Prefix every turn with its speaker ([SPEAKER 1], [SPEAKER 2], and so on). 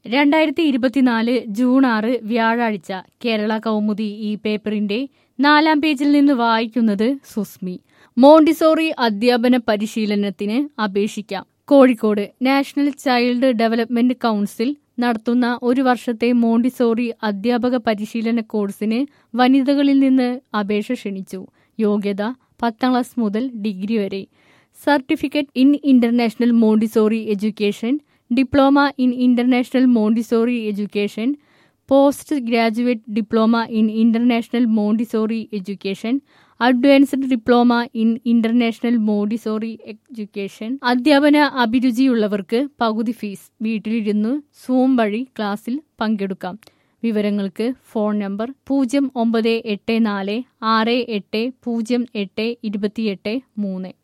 [SPEAKER 1] രണ്ടായിരത്തി ഇരുപത്തിനാല് ജൂൺ ആറ് വ്യാഴാഴ്ച കേരള കൗമുദി ഈ പേപ്പറിന്റെ നാലാം പേജിൽ നിന്ന് വായിക്കുന്നത് സുസ്മി മോണ്ടിസോറി അധ്യാപന പരിശീലനത്തിന് അപേക്ഷിക്കാം Kozhikode national child development council നടത്തുന്ന ഒരു വർഷത്തെ മോണ്ടിസോറി അധ്യാപക പരിശീലന കോഴ്സിന് വനിതകളിൽ നിന്ന് അപേക്ഷ ക്ഷണിച്ചു യോഗ്യത പത്താം ക്ലാസ് മുതൽ ഡിഗ്രി വരെ certificate in international Montessori education diploma in international Montessori education post graduate diploma in international Montessori education advanced diploma in international Montessori education അധ്യാപന അഭിരുചിയുള്ളവർക്ക് പകുതി ഫീസ് വീട്ടിലിരുന്ന് സൂം വഴി ക്ലാസ്സിൽ പങ്കെടുക്കാം വിവരങ്ങൾക്ക് ഫോൺ നമ്പർ പൂജ്യം ഒമ്പത് എട്ട് നാല് ആറ് എട്ട് പൂജ്യം എട്ട് ഇരുപത്തിയെട്ട് മൂന്ന്